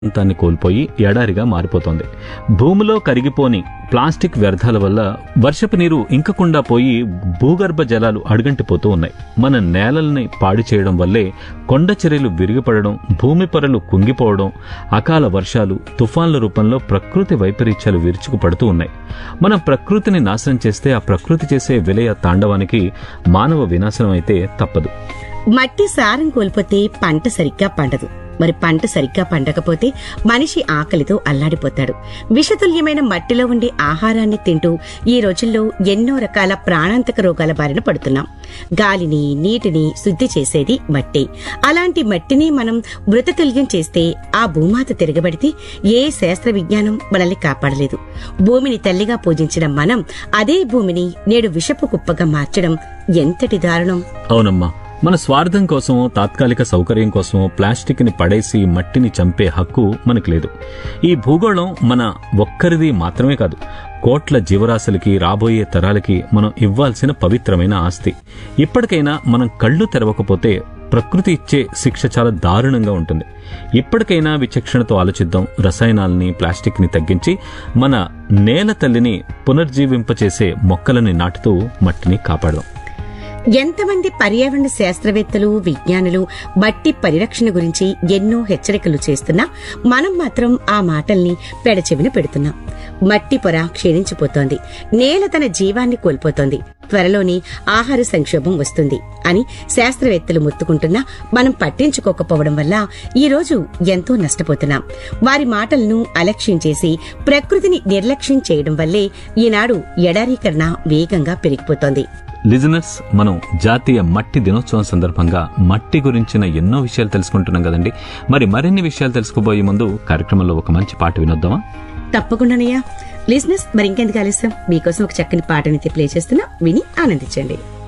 ప్రాంతాన్ని కోల్పోయి ఎడారిగా మారిపోతోంది భూమిలో కరిగిపోని ప్లాస్టిక్ వ్యర్థాల వల్ల వర్షపు నీరు ఇంకకుండా పోయి భూగర్భ జలాలు అడుగంటిపోతూ ఉన్నాయి మన నేలల్ని పాడు చేయడం వల్లే కొండ చర్యలు విరిగిపడడం భూమి పొరలు కుంగిపోవడం అకాల వర్షాలు తుఫాన్ల రూపంలో ప్రకృతి వైపరీత్యాలు విరుచుకుపడుతూ ఉన్నాయి మనం ప్రకృతిని నాశనం చేస్తే ఆ ప్రకృతి చేసే విలయ తాండవానికి మానవ వినాశనం అయితే తప్పదు మట్టి సారం కోల్పోతే పంట సరిగ్గా పండదు మరి పంట సరిగ్గా పండకపోతే మనిషి ఆకలితో అల్లాడిపోతాడు విషతుల్యమైన మట్టిలో ఉండే ఆహారాన్ని తింటూ ఈ రోజుల్లో ఎన్నో రకాల ప్రాణాంతక రోగాల బారిన పడుతున్నాం గాలిని నీటిని శుద్ధి చేసేది మట్టి అలాంటి మట్టిని మనం మృతతుల్యం చేస్తే ఆ భూమాత తిరగబడితే ఏ శాస్త్ర విజ్ఞానం మనల్ని కాపాడలేదు భూమిని తల్లిగా పూజించిన మనం అదే భూమిని నేడు విషపు కుప్పగా మార్చడం ఎంతటి దారుణం అవునమ్మా మన స్వార్థం కోసమో తాత్కాలిక సౌకర్యం కోసమో ప్లాస్టిక్ ని పడేసి మట్టిని చంపే హక్కు మనకు లేదు ఈ భూగోళం మన ఒక్కరిది మాత్రమే కాదు కోట్ల జీవరాశులకి రాబోయే తరాలకి మనం ఇవ్వాల్సిన పవిత్రమైన ఆస్తి ఇప్పటికైనా మనం కళ్ళు తెరవకపోతే ప్రకృతి ఇచ్చే శిక్ష చాలా దారుణంగా ఉంటుంది ఇప్పటికైనా విచక్షణతో ఆలోచిద్దాం రసాయనాల్ని ప్లాస్టిక్ ని తగ్గించి మన నేల తల్లిని పునర్జీవింపచేసే మొక్కలని నాటుతూ మట్టిని కాపాడదాం ఎంతమంది పర్యావరణ శాస్త్రవేత్తలు విజ్ఞానులు మట్టి పరిరక్షణ గురించి ఎన్నో హెచ్చరికలు చేస్తున్నా మనం మాత్రం ఆ మాటల్ని పెడచెవిన పెడుతున్నాం మట్టి పొర క్షీణించిపోతోంది నేల తన జీవాన్ని కోల్పోతోంది త్వరలోని ఆహార సంక్షోభం వస్తుంది అని శాస్త్రవేత్తలు మొత్తుకుంటున్నా మనం పట్టించుకోకపోవడం వల్ల ఈ రోజు ఎంతో నష్టపోతున్నాం వారి మాటలను అలక్ష్యం చేసి ప్రకృతిని నిర్లక్ష్యం చేయడం వల్లే ఈనాడు ఎడారీకరణ వేగంగా పెరిగిపోతోంది లిజనర్స్ మనం జాతీయ మట్టి దినోత్సవం సందర్భంగా మట్టి గురించిన ఎన్నో విషయాలు తెలుసుకుంటున్నాం కదండి మరి మరిన్ని విషయాలు తెలుసుకోబోయే ముందు కార్యక్రమంలో ఒక మంచి పాట వినొద్దామా తప్పకుండానయ్యా లిజినెస్ మరి ఇంకెందుకు ఆలస్యం మీకోసం ఒక చక్కని పాటని ప్లే చేస్తున్నా విని ఆనందించండి